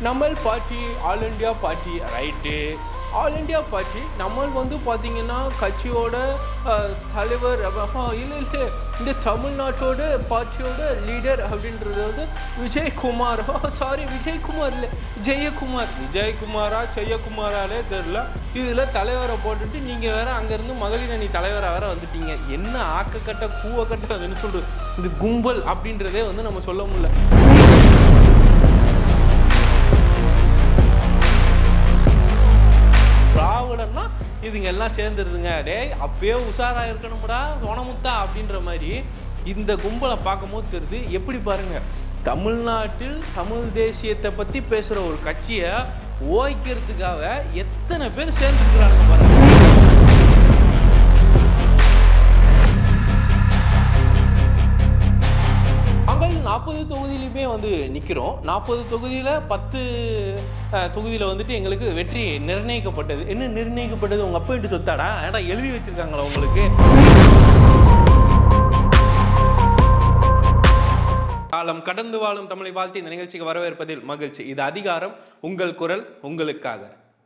நம்ம party all India party right all India party நம்ம வந்து பார்த்தீங்கன்னா கட்சியோட அஹ், தலைவர் இல்லை இல்லை இந்த தமிழ்நாட்டோட பார்ட்டியோட லீடர் அப்படின்றது வந்து விஜயகுமார் சாரி விஜயகுமார் இல்லை ஜெயக்குமார் விஜயகுமாரா ஜெயக்குமாராலே தெரில இதில் தலைவரை போட்டுட்டு நீங்கள் வேற அங்கேருந்து மகளிர் அணி தலைவராக வேற வந்துட்டீங்க என்ன ஆக்கக்கட்ட கூவக்கட்ட அதுன்னு சொல்கிறது இந்த கும்பல் அப்படின்றதே வந்து நம்ம சொல்ல முடியல திராவிடம்னா இதுங்க எல்லாம் சேர்ந்துருதுங்க டேய் அப்பயே உஷாரா இருக்கணும்டா சோனமுத்தா அப்படின்ற மாதிரி இந்த கும்பலை பார்க்கும்போது தெரியுது எப்படி பாருங்க தமிழ்நாட்டில் தமிழ் தேசியத்தை பத்தி பேசுற ஒரு கட்சியை ஓய்க்கிறதுக்காக எத்தனை பேர் சேர்ந்துருக்குறாங்க பாருங்க நாங்கள் நாற்பது தொகுதியிலுமே வந்து நிற்கிறோம் நாற்பது தொகுதியில் பத்து தொகுதியில் வந்துட்டு எங்களுக்கு வெற்றி நிர்ணயிக்கப்பட்டது என்ன நிர்ணயிக்கப்பட்டது உங்கள் அப்பா வீட்டு சொத்தாடா ஏடா எழுதி வச்சிருக்காங்களா உங்களுக்கு காலம் கடந்து வாழும் தமிழை வாழ்த்தி இந்த நிகழ்ச்சிக்கு வரவேற்பதில் மகிழ்ச்சி இது அதிகாரம் உங்கள் குரல் உங்களுக்காக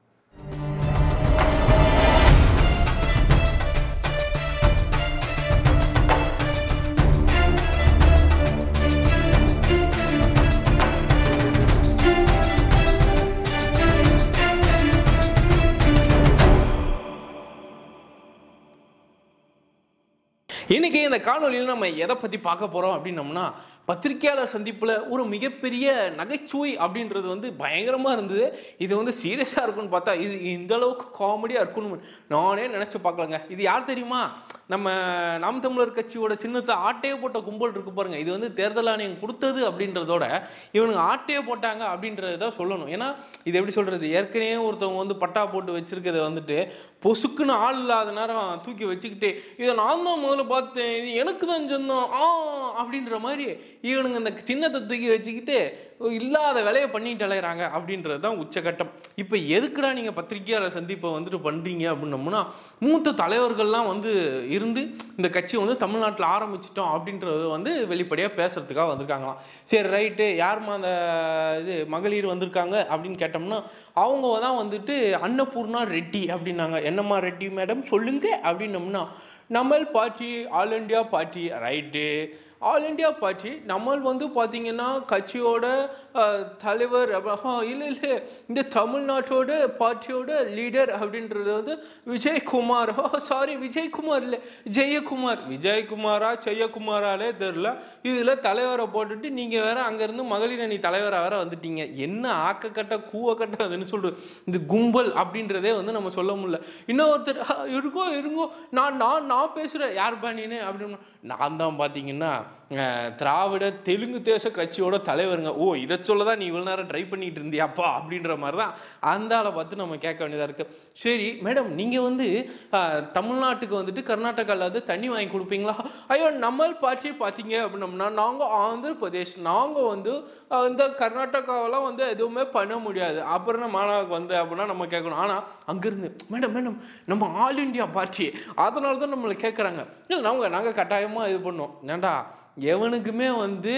இன்னைக்கு இந்த காணொலியில் நம்ம எதை பற்றி பார்க்க போகிறோம் அப்படின்னம்னா பத்திரிக்கையாளர் சந்திப்பில் ஒரு மிகப்பெரிய நகைச்சுவை அப்படின்றது வந்து பயங்கரமாக இருந்தது இது வந்து சீரியஸாக இருக்கும்னு பார்த்தா இது இந்த அளவுக்கு காமெடியாக இருக்கும்னு நானே நினச்சி பார்க்கலங்க இது யார் தெரியுமா நம்ம நாம் தமிழர் கட்சியோட சின்னத்தை ஆட்டையே போட்ட கும்பல் இருக்கு பாருங்க இது வந்து தேர்தல் ஆணையம் கொடுத்தது அப்படின்றதோட இவனுங்க ஆட்டையே போட்டாங்க அப்படின்றத தான் சொல்லணும் ஏன்னா இது எப்படி சொல்கிறது ஏற்கனவே ஒருத்தவங்க வந்து பட்டா போட்டு வச்சிருக்கிறத வந்துட்டு பொசுக்குன்னு ஆள் இல்லாத நேரம் தூக்கி வச்சுக்கிட்டு இதை நான் தான் முதல்ல பார்த்தேன் இது எனக்கு தான் சொந்தம் ஆ அப்படின்ற மாதிரி இவனுங்க இந்த சின்னத்தை தூக்கி வச்சுக்கிட்டு இல்லாத வேலையை பண்ணிட்டு அலையிறாங்க அப்படின்றது தான் உச்சகட்டம் இப்போ எதுக்குடா நீங்கள் பத்திரிகையாளர் சந்திப்பை வந்துட்டு பண்ணுறீங்க அப்படின்னோம்னா மூத்த தலைவர்கள்லாம் வந்து இருந்து இந்த கட்சி வந்து தமிழ்நாட்டில் ஆரம்பிச்சிட்டோம் அப்படின்றது வந்து வெளிப்படையாக பேசுறதுக்காக வந்திருக்காங்களாம் சரி ரைட்டு யாரும்மா அந்த இது மகளிர் வந்திருக்காங்க அப்படின்னு கேட்டோம்னா அவங்க தான் வந்துட்டு அன்னபூர்ணா ரெட்டி அப்படின்னாங்க என்னம்மா ரெட்டி மேடம் சொல்லுங்க அப்படின்னோம்னா நம்ம party all India party right all India party நம்ம வந்து பார்த்தீங்கன்னா கட்சியோட அஹ், தலைவர் இல்லை இல்லை இந்த தமிழ்நாட்டோட பார்ட்டியோட லீடர் அப்படின்றது வந்து விஜயகுமார் சாரி விஜயகுமார் இல்லை ஜெயக்குமார் விஜயகுமாரா ஜெயக்குமாராலே தெரில இதில் தலைவரை போட்டுட்டு நீங்கள் வேற அங்கேருந்து மகளிர் அணி தலைவராக வேற வந்துட்டீங்க என்ன ஆக்கக்கட்ட கூவக்கட்ட அதுன்னு சொல்கிறது இந்த கும்பல் அப்படின்றதே வந்து நம்ம சொல்ல முடியல இன்னொருத்தர் "ஆ, இருக்கோ இருங்கோ நான் நான் நான் பேசுகிறேன் யார் பாணின்னு அப்படின்னு நான் தான் பார்த்தீங்கன்னா அஹ், திராவிட தெலுங்கு தேச கட்சியோட தலைவருங்க ஓ இதை சொல்ல தான் நீ இவ்வளோ நேரம் ட்ரை பண்ணிட்டு இருந்தியாப்பா அப்படின்ற மாதிரி தான் அந்த ஆளை பார்த்து நம்ம கேட்க வேண்டியதாக இருக்குது சரி மேடம் நீங்கள் வந்து அஹ், தமிழ்நாட்டுக்கு வந்துட்டு கர்நாடகாவில் வந்து தண்ணி வாங்கி கொடுப்பீங்களா ஐயோ நம்ம பார்ட்டி பார்த்தீங்க அப்படின்னம்னா நாங்கள் ஆந்திர பிரதேஷ் நாங்கள் வந்து அஹ், இந்த கர்நாடகாவெல்லாம் வந்து எதுவுமே பண்ண முடியாது அப்புறம் நான் மாணவருக்கு வந்து அப்படின்னா நம்ம கேட்கணும் ஆனால் அங்கேருந்து மேடம் மேடம் நம்ம ஆல் இண்டியா பார்ட்டி அதனால தான் நம்மளை கேட்குறாங்க இல்லை நாங்கள் நாங்கள் கட்டாயமாக இது பண்ணோம் ஏன்டா எவனுக்குமே வந்து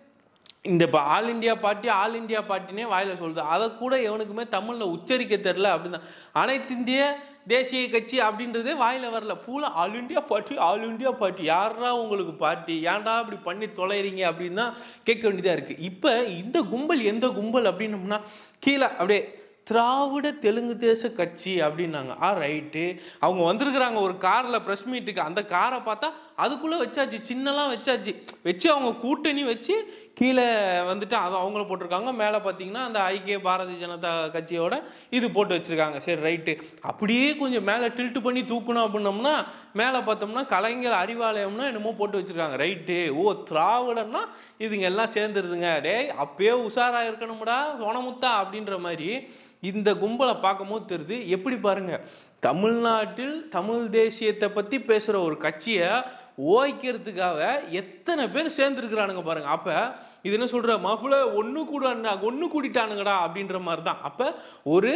இந்த இப்போ all India party all India பார்ட்டினே வாயில சொல்லுது அதை கூட எவனுக்குமே தமிழில் உச்சரிக்க தெரில அப்படின்னு அனைத்து இந்திய தேசிய கட்சி அப்படின்றதே வாயில வரல பூரா all India party all India party யாரா உங்களுக்கு பார்ட்டி ஏன்டா இப்படி பண்ணி தொலைறீங்க அப்படின்னு தான் கேட்க வேண்டியதாக இருக்குது இப்போ இந்த கும்பல் எந்த கும்பல் அப்படின்னம்னா கீழே அப்படியே திராவிட தெலுங்கு தேச கட்சி அப்படின்னாங்க ஆ ரைட்டு அவங்க வந்திருக்கிறாங்க ஒரு காரில் ப்ரெஸ் மீட்டுக்கு அந்த காரை பார்த்தா அதுக்குள்ளே வச்சாச்சு சின்னலாம் வச்சாச்சு வச்சு அவங்க கூட்டணி வச்சு கீழே வந்துட்டு அது அவங்கள போட்டிருக்காங்க மேலே பார்த்தீங்கன்னா அந்த ஐக்கிய பாரதிய ஜனதா கட்சியோட இது போட்டு வச்சுருக்காங்க சரி ரைட்டு அப்படியே கொஞ்சம் மேலே டில்ட் பண்ணி தூக்கணும் அப்படின்னோம்னா மேலே பார்த்தோம்னா கலைஞர் அறிவாலயம்னா என்னமோ போட்டு வச்சுருக்காங்க ரைட்டு ஓ திராவிடம்னா இதுங்க எல்லாம் சேர்ந்துருதுங்க டேய் அப்பயே உஷாராக இருக்கணும்டா சோனமுத்தா அப்படின்ற மாதிரி இந்த கும்பலை பார்க்கும்போது தெரியுது எப்படி பாருங்க தமிழ்நாட்டில் தமிழ் தேசியத்தை பற்றி பேசுகிற ஒரு கட்சியை ஓய்க்கிறதுக்காக எத்தனை பேர் சேர்ந்துருக்குறானுங்க பாருங்க அப்போ இது என்ன சொல்கிற மாப்பிள்ள ஒன்று கூட ஒன்று கூட்டிட்டானுங்கடா அப்படின்ற மாதிரி தான் அப்போ ஒரு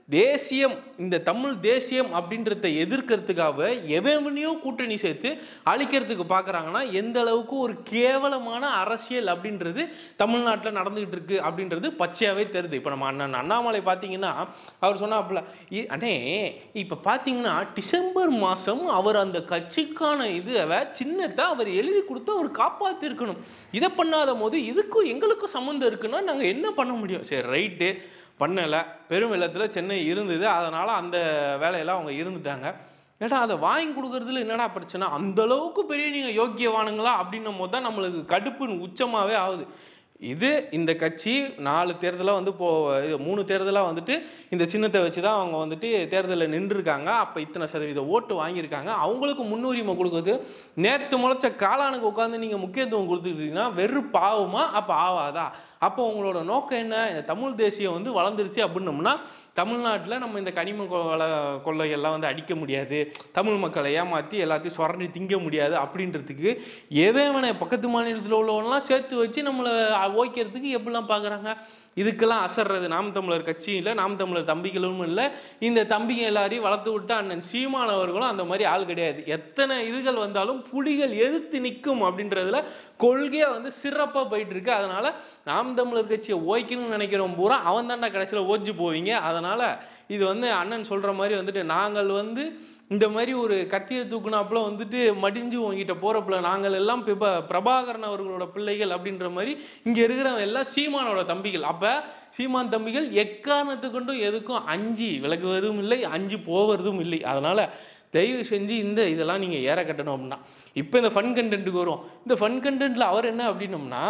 தேசியம் இந்த தமிழ் தேசியம் அப்படின்றத எதிர்க்கிறதுக்காக எவனையோ கூட்டணி சேர்த்து அழிக்கிறதுக்கு பார்க்குறாங்கன்னா எந்த அளவுக்கு ஒரு கேவலமான அரசியல் அப்படின்றது தமிழ்நாட்டில் நடந்துகிட்டு இருக்கு அப்படின்றது பச்சையாகவே தெரியுது இப்போ நம்ம அண்ணன் அண்ணாமலை பார்த்தீங்கன்னா அவர் சொன்னாப்புல "இ- அண்ணே இப்போ பார்த்தீங்கன்னா டிசம்பர் மாதம் அவர் அந்த கட்சிக்கான இதுவை சின்னத்தை அவர் எழுதி கொடுத்து அவர் காப்பாற்றிருக்கணும் இதை பண்ணாத போது இதுக்கும் எங்களுக்கும் சம்மந்தம் இருக்குன்னா நாங்கள் என்ன பண்ண முடியும் சரி ரைட்டு பண்ணலை பெரும் வெள்ளத்தில் சென்னை இருந்தது அதனால் அந்த வேலையெல்லாம் அவங்க இருந்துட்டாங்க ஏடா அதை வாங்கி கொடுக்கறதுல என்னடா பிரச்சனை அந்த அளவுக்கு பெரிய நீங்கள் யோக்கியவானுங்களா அப்படின்னும் போது தான் நம்மளுக்கு கடுப்பு உச்சமாகவே ஆகுது இது இந்த கட்சி நாலு தேர்தலாக வந்து இப்போ இது மூணு தேர்தலாக வந்துட்டு இந்த சின்னத்தை வச்சு தான் அவங்க வந்துட்டு தேர்தலில் நின்றுருக்காங்க அப்போ இத்தனை சதவீத ஓட்டு வாங்கியிருக்காங்க அவங்களுக்கு முன்னுரிமை கொடுக்குறது நேற்று முளைச்ச காளானுக்கு உட்காந்து நீங்கள் முக்கியத்துவம் கொடுத்துக்கிட்டீங்கன்னா வெறும் பாவமா அப்போ ஆவாதா அப்போ உங்களோட நோக்கம் என்ன இந்த தமிழ் தேசியம் வந்து வளர்ந்துருச்சு அப்படின்னோம்னா தமிழ்நாட்டில் நம்ம இந்த கனிம கொலை கொள்ளையெல்லாம் வந்து அடிக்க முடியாது தமிழ் மக்களை ஏமாற்றி எல்லாத்தையும் சுரண்டி திங்க முடியாது அப்படின்றதுக்கு எவனை பக்கத்து மாநிலத்தில் உள்ளவன்லாம் சேர்த்து வச்சு நம்மளை ஓய்க்கிறதுக்கு எப்படிலாம் பார்க்குறாங்க இதுக்கெல்லாம் அசர்றது நாம் தமிழர் கட்சியும் இல்லை நாம் தமிழர் தம்பிகளும் இல்லை இந்த தம்பிங்க எல்லாரையும் வளர்த்து விட்டு அண்ணன் சீமானவர்களும் அந்த மாதிரி ஆள் கிடையாது எத்தனை இதுகள் வந்தாலும் புலிகள் எதிர்த்து நிற்கும் அப்படின்றதுல கொள்கையாக வந்து சிறப்பாக போயிட்டு இருக்கு அதனால நாம் தமிழர் கட்சியை ஓய்க்கணும்னு நினைக்கிறவன் பூரா அவன் தாண்டா கடைசியில் ஓய்ச்சு போவீங்க அதனால இது வந்து அண்ணன் சொல்கிற மாதிரி வந்துட்டு நாங்கள் வந்து இந்த மாதிரி ஒரு கத்தியை தூக்குனாப்புல வந்துட்டு மடிஞ்சு உங்ககிட்ட போகிறப்புல நாங்கள் எல்லாம் பிப பிரபாகரன் அவர்களோட பிள்ளைகள் அப்படின்ற மாதிரி இங்கே இருக்கிறவங்க எல்லாம் சீமானோட தம்பிகள் அப்போ சீமான் தம்பிகள் எக்காரணத்து கொண்டும் எதுக்கும் அஞ்சு விலகுவதும் இல்லை அஞ்சு போவதும் இல்லை அதனால் தயவு செஞ்சு இந்த இதெல்லாம் நீங்கள் ஏற கட்டணும் அப்படின்னா இப்போ இந்த ஃபன் கண்டென்ட்டுக்கு வரும் இந்த ஃபன் கண்டென்ட்டில் அவர் என்ன அப்படின்னம்னா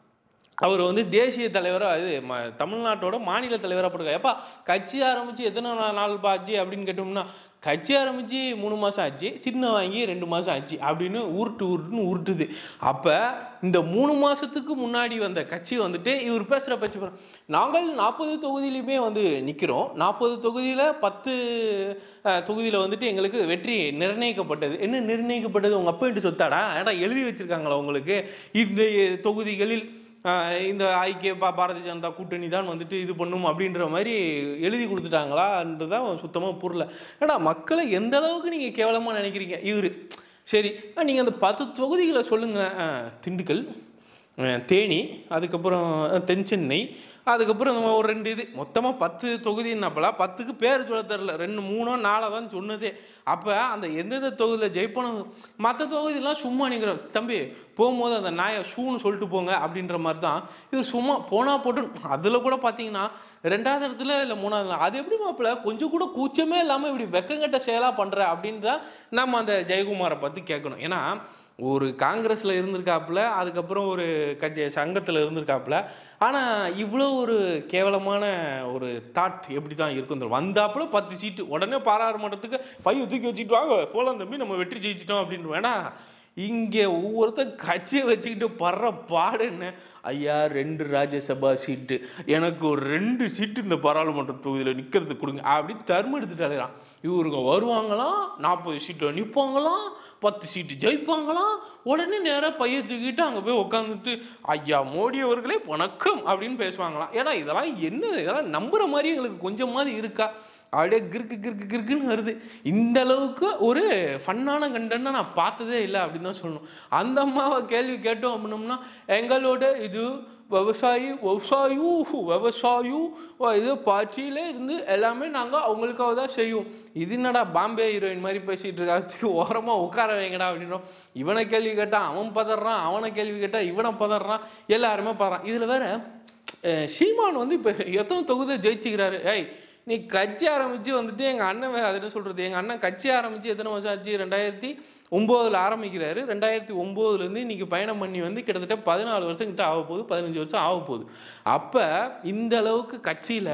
அவர் வந்து தேசிய தலைவராக இது ம தமிழ்நாட்டோட மாநில தலைவராக போட்டிருக்காரு எப்பா கட்சி ஆரம்பித்து எத்தனை நா- நாள் பாச்சு அப்படின்னு கேட்டோம்னா கட்சி ஆரம்பித்து மூணு மாதம் ஆச்சு சின்ன வாங்கி ரெண்டு மாதம் ஆச்சு அப்படின்னு உருட்டு உருட்டுன்னு உருட்டுது அப்போ இந்த மூணு மாதத்துக்கு முன்னாடி வந்த கட்சி வந்துட்டு இவர் பேசுகிற பேச்சு பாருங்க. நாங்கள் நாற்பது தொகுதியிலையுமே வந்து நிற்கிறோம் நாற்பது தொகுதியில் பத்து தொகுதியில் வந்துட்டு எங்களுக்கு வெற்றி நிர்ணயிக்கப்பட்டது என்ன நிர்ணயிக்கப்பட்டது உங்கள் அப்பா சொத்தாடா ஏடா எழுதி வச்சிருக்காங்களா உங்களுக்கு இந்த தொகுதிகளில் ஆஹ் இந்த ஐக்கிய பா பாரதிய ஜனதா கூட்டணி தான் வந்துட்டு இது பண்ணும் அப்படின்ற மாதிரி எழுதி கொடுத்துட்டாங்களான்றதான் சுத்தமாக புரியல ஏடா மக்களை எந்த அளவுக்கு நீங்கள் கேவலமாக நினைக்கிறீங்க இவர் சரி நீங்கள் அந்த பத்து தொகுதிகளை சொல்லுங்கள் திண்டுக்கல் அஹ் தேனி அதுக்கப்புறம் அஹ் தென் சென்னை அதுக்கப்புறம் நம்ம ஒரு ரெண்டு இது மொத்தமாக பத்து தொகுதின்னப்பல பத்துக்கு பேர் சொல்ல தெரில ரெண்டு மூணோ நாலோ தான் சொன்னதே அப்போ அந்த எந்தெந்த தொகுதியில் ஜெயிப்பனும் மற்ற தொகுதியெல்லாம் சும்மா நிற்கிறோம் தம்பி போகும்போது அந்த நாயை ஷூன்னு சொல்லிட்டு போங்க அப்படின்ற மாதிரி தான் இது சும்மா போனால் போட்டு அதில் கூட பார்த்தீங்கன்னா ரெண்டாவது இடத்துல இல்லை மூணாவது இடத்துல. அது எப்படி மாப்பிள்ள கொஞ்சம் கூட கூச்சமே இல்லாமல் இப்படி வெக்கங்கட்ட செயலாக பண்ணுற அப்படின்னு தான் நம்ம அந்த ஜெயக்குமாரை பற்றி கேட்கணும் ஏன்னா ஒரு காங்கிரஸில் இருந்திருக்காப்புல அதுக்கப்புறம் ஒரு கட்சி சங்கத்தில் இருந்திருக்காப்புல ஆனால் இவ்வளோ ஒரு கேவலமான ஒரு தாட் எப்படி தான் இருக்கும் தெரியுமா? வந்தாப்புல பத்து சீட்டு உடனே பாராளுமன்றத்துக்கு பையன் தூக்கி வச்சுட்டு வாங்க போலாம் தம்பி நம்ம வெற்றி ஜெயிச்சிட்டோம் அப்படின்னு வேணா இங்கே ஒவ்வொருத்தர் கட்சியை வச்சுக்கிட்டு படுற பாடு என்ன ஐயா ரெண்டு ராஜ்யசபா சீட்டு எனக்கு ஒரு ரெண்டு சீட்டு இந்த பாராளுமன்ற தொகுதியில் நிற்கிறதுக்கு கொடுங்க அப்படி தர்மம் எடுத்துட்டு அலைகிறான் இவருங்க வருவாங்களாம் நாற்பது சீட்டு நிற்பாங்களாம் பத்து சீட்டு ஜெயிப்பாங்களாம் உடனே நேராக பைய தூக்கிட்டு அங்கே போய் உட்காந்துட்டு ஐயா மோடி அவர்களே வணக்கம் அப்படின்னு பேசுவாங்களாம் ஏன்னா இதெல்லாம் என்ன இதெல்லாம் நம்புற மாதிரி எங்களுக்கு கொஞ்சமாவது இருக்கா அப்படியே கிறுக்கு கிறுக்கு கிறுக்குன்னு வருது இந்த அளவுக்கு ஒரு ஃபன்னான கண்டென்ட்டை நான் பார்த்ததே இல்லை அப்படின்னு தான் சொல்லணும் அந்த அம்மாவை கேள்வி கேட்டோம் அப்படின்னோம்னா எங்களோட இது விவசாயி விவசாயு விவசாயு இது பார்ட்டியில இருந்து எல்லாமே நாங்கள் அவங்களுக்காக தான் செய்வோம் இது என்னடா பாம்பே ஹீரோயின் மாதிரி பேசிட்டு இருக்காது ஓரமாக உட்கார வைங்கடா அப்படின்றோம் இவனை கேள்வி கேட்டான் அவன் பதறான் அவனை கேள்வி கேட்டால் இவனை பதறான் எல்லாருமே பதறான் இதில் வேற அஹ், சீமான் வந்து இப்போ எத்தனை தொகுதியை ஜெயிச்சுக்கிறாரு ஏய் நீ கட்சி ஆரம்பித்து வந்துட்டு எங்கள் அண்ணன் வே- அது என்ன சொல்கிறது எங்கள் அண்ணன் கட்சி ஆரம்பித்து எத்தனை வருஷம் ஆச்சு ரெண்டாயிரத்தி ஒம்போதில் ஆரம்பிக்கிறாரு ரெண்டாயிரத்தி ஒம்போதுலேருந்து இன்றைக்கி பயணம் பண்ணி வந்து கிட்டத்தட்ட பதினாலு வருஷம் கிட்ட ஆக போகுது பதினஞ்சு வருஷம் ஆக போகுது அப்போ இந்த அளவுக்கு கட்சியில்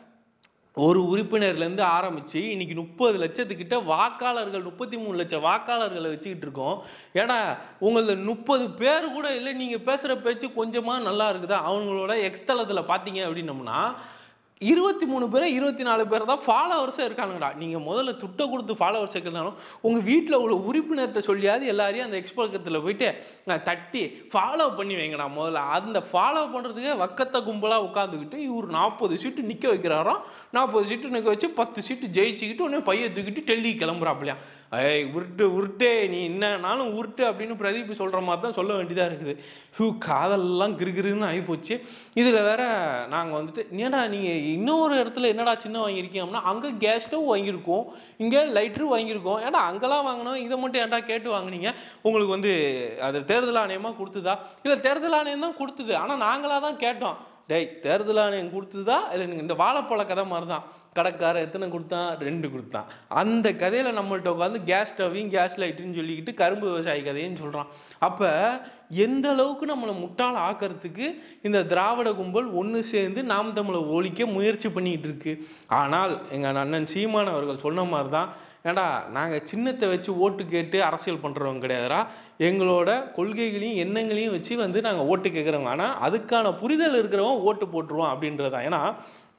ஒரு உறுப்பினர்லேருந்து ஆரம்பித்து இன்னைக்கு முப்பது லட்சத்துக்கிட்ட வாக்காளர்கள் முப்பத்தி மூணு லட்சம் வாக்காளர்களை வச்சுக்கிட்டு இருக்கோம் ஏன்னா உங்களது முப்பது பேர் கூட இல்லை நீங்கள் பேசுகிற பேச்சு கொஞ்சமாக நல்லா இருக்குதா அவங்களோட எக்ஸ்தலத்தில் பார்த்தீங்க அப்படின்னம்னா இருபத்தி மூணு பேர் இருபத்தி நாலு பேர் தான் ஃபாலோவர்ஸாக இருக்கானுங்கடா நீங்கள் முதல்ல துட்டை கொடுத்து ஃபாலோவர்ஸ் இருக்கிறனாலும் உங்கள் வீட்டில் உள்ள உறுப்பினர்கிட்ட சொல்லியாவது எல்லாரையும் அந்த எக்ஸ்போக்கத்தில் போயிட்டு அஹ், தட்டி ஃபாலோ பண்ணி வைங்கடா முதல்ல அந்த ஃபாலோ பண்ணுறதுக்கே வக்கத்த கும்பலாக உட்காந்துக்கிட்டு இவர் நாற்பது சீட்டு நிற்க வைக்கிறாராம் நாற்பது சீட்டு நிற்க வச்சு பத்து சீட்டு ஜெயிச்சுக்கிட்டு உடனே பையை தூக்கிட்டு டெல்லி கிளம்புறாப்லையா ஏய் உருட்டு உருட்டு நீ என்னன்னாலும் உருட்டு அப்படின்னு பிரதீப் சொல்கிற மாதிரி தான் சொல்ல வேண்டியதாக இருக்குது ஹூ காதெல்லாம் கிருகிருன்னு ஆகிப்போச்சு இதில் வேற நாங்கள் வந்துட்டு ஏன்டா நீங்கள் இன்னொரு இடத்துல என்னடா சின்ன வாங்கியிருக்கீங்க அப்படின்னா அங்கே கேஸ் ஸ்டவ் வாங்கியிருக்கோம் இங்கே லைட்ரு வாங்கியிருக்கோம் ஏன்டா அங்கெல்லாம் வாங்கினோம் இதை மட்டும் ஏன்டா கேட்டு வாங்குனீங்க உங்களுக்கு வந்து அது தேர்தல் ஆணையமாக கொடுத்துதா இல்லை தேர்தல் ஆணையம் தான் கொடுத்தது ஆனால் நாங்களாக தான் கேட்டோம் டேய் தேர்தல் ஆணையம் கொடுத்ததா இல்லை நீங்கள் இந்த வாழைப்பழ கதை மாதிரி தான் கடைக்காரன் எத்தனை கொடுத்தான் ரெண்டு கொடுத்தான் அந்த கதையில் நம்மள்ட்ட உட்காந்து கேஸ் ஸ்டவ்வையும் கேஸ் லைட்டுன்னு சொல்லிக்கிட்டு கரும்பு விவசாயி கதையும் சொல்கிறான் அப்போ எந்த அளவுக்கு நம்மளை முட்டாள் ஆக்கிறதுக்கு இந்த திராவிட கும்பல் ஒன்று சேர்ந்து நாம் தமிழை ஒழிக்க முயற்சி பண்ணிக்கிட்டு இருக்கு ஆனால் எங்கள் அண்ணன் சீமான் அவர்கள் சொன்ன மாதிரி தான் ஏண்டா நாங்கள் சின்னத்தை வச்சு ஓட்டு கேட்டு அரசியல் பண்ணுறவங்க கிடையாதுடா எங்களோட கொள்கைகளையும் எண்ணங்களையும் வச்சு வந்து நாங்கள் ஓட்டு கேட்குறவங்க ஆனால் அதுக்கான புரிதல் இருக்கிறவன் ஓட்டு போட்டுருவோம் அப்படின்றது தான் ஏன்னா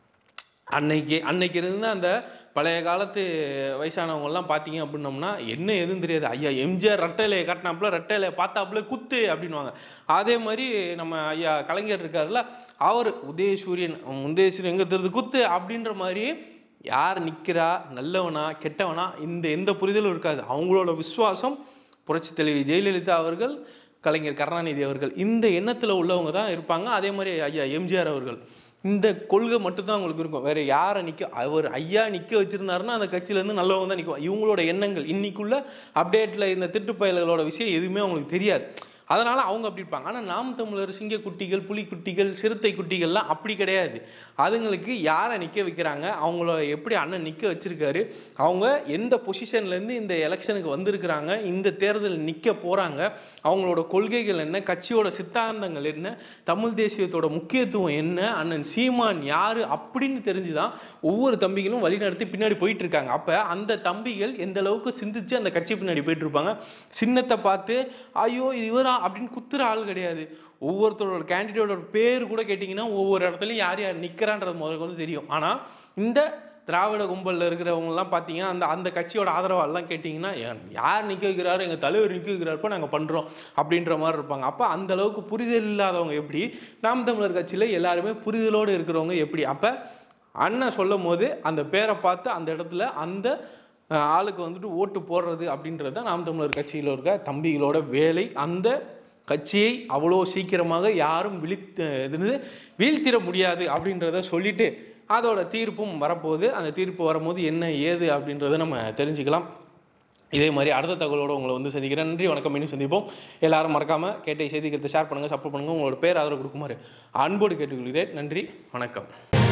அன்னைக்கு அன்னைக்கு இருந்த அந்த பழைய காலத்து வயசானவங்கெல்லாம் பார்த்தீங்க அப்படின்னோம்னா என்ன எதுவும் தெரியாது ஐயா எம்ஜிஆர் ரெட்டையிலையை கட்டினாப்புல ரெட்டையிலையை பார்த்தாப்புல குத்து அப்படின்வாங்க அதே மாதிரி நம்ம ஐயா கலைஞர் இருக்காருல்ல அவர் உதயசூரியன் உதயசூரியன் எங்கே தெரியுது குத்து அப்படின்ற மாதிரி யார் நிற்கிறா நல்லவனா கெட்டவனா இந்த எந்த புரிதலும் இருக்காது அவங்களோட விசுவாசம் புரட்சி தலைவி ஜெயலலிதா அவர்கள் கலைஞர் கருணாநிதி அவர்கள் இந்த எண்ணத்தில் உள்ளவங்க தான் இருப்பாங்க அதே மாதிரி ஐயா எம்ஜிஆர் அவர்கள் இந்த கொள்கை மட்டும்தான் அவங்களுக்கு இருக்கும் வேற யாரை நிற்க அவர் ஐயா நிற்க வச்சிருந்தாருன்னா அந்த கட்சியிலேருந்து நல்லவங்க தான் நிற்கும் இவங்களோட எண்ணங்கள் இன்னைக்குள்ள அப்டேட்டில் இந்த திட்டுப்பயல்களோட விஷயம் எதுவுமே அவங்களுக்கு தெரியாது அதனால் அவங்க அப்படி இருப்பாங்க ஆனால் நாம் தமிழர் சிங்க குட்டிகள் புலிக்குட்டிகள் சிறுத்தை குட்டிகள்லாம் அப்படி கிடையாது அதுங்களுக்கு யாரை நிற்க வைக்கிறாங்க அவங்கள எப்படி அண்ணன் நிற்க வச்சிருக்காரு அவங்க எந்த பொசிஷன்லேருந்து இந்த எலெக்ஷனுக்கு வந்திருக்கிறாங்க இந்த தேர்தல் நிற்க போகிறாங்க அவங்களோட கொள்கைகள் என்ன கட்சியோட சித்தாந்தங்கள் என்ன தமிழ் தேசியத்தோட முக்கியத்துவம் என்ன அண்ணன் சீமான் யார் அப்படின்னு தெரிஞ்சு தான் ஒவ்வொரு தம்பிகளும் வழிநடத்தி பின்னாடி போயிட்டு இருக்காங்க அப்போ அந்த தம்பிகள் எந்த அளவுக்கு சிந்திச்சு அந்த கட்சி பின்னாடி போயிட்டு இருப்பாங்க சின்னத்தை பார்த்து ஐயோ இது இவரா அப்படின்னு குத்துற ஆள் கிடையாது ஒவ்வொருத்தரோட கேண்டிடேட்டோட பேர் கூட கேட்டிங்கன்னா ஒவ்வொரு இடத்துலையும் யார் யார் நிற்கிறான்றது முதல்ல வந்து தெரியும் ஆனால் இந்த திராவிட கும்பலில் இருக்கிறவங்கலாம் பார்த்தீங்கன்னா அந்த அந்த கட்சியோட ஆதரவாளெலாம் கேட்டிங்கன்னா "ஏன், யார் நிற்க வைக்கிறாரு எங்கள் தலைவர் நிற்க வைக்கிறாருப்போ நாங்கள் பண்ணுறோம் அப்படின்ற மாதிரி இருப்பாங்க அப்போ அந்த அளவுக்கு புரிதல் இல்லாதவங்க எப்படி நாம் தமிழர் கட்சியில் எல்லாருமே புரிதலோடு இருக்கிறவங்க எப்படி அப்போ அண்ணன் சொல்லும் போது அந்த பேரை பார்த்து அந்த இடத்துல அந்த அஹ், ஆளுக்கு வந்துட்டு ஓட்டு போடுறது அப்படின்றது தான் நாம் தமிழர் கட்சியில் இருக்க தம்பிகளோட வேலை அந்த கட்சியை அவ்வளோ சீக்கிரமாக யாரும் விழித்து இது வீழ்த்திட முடியாது அப்படின்றத சொல்லிட்டு அதோட தீர்ப்பும் வரப்போகுது அந்த தீர்ப்பு வரும்போது என்ன ஏது அப்படின்றத நம்ம தெரிஞ்சுக்கலாம் இதே மாதிரி அடுத்த தகவலோடு உங்களை வந்து சந்திக்கிறேன் நன்றி வணக்கம் மீண்டும் சந்திப்போம் எல்லாரும் மறக்காமல் கேட்ட செய்திகளை ஷேர் பண்ணுங்கள் சப்போர்ட் பண்ணுங்கள் உங்களோட பேர் ஆதரவு கொடுக்குமாறு அன்போடு கேட்டுக்கொள்கிறேன் நன்றி வணக்கம்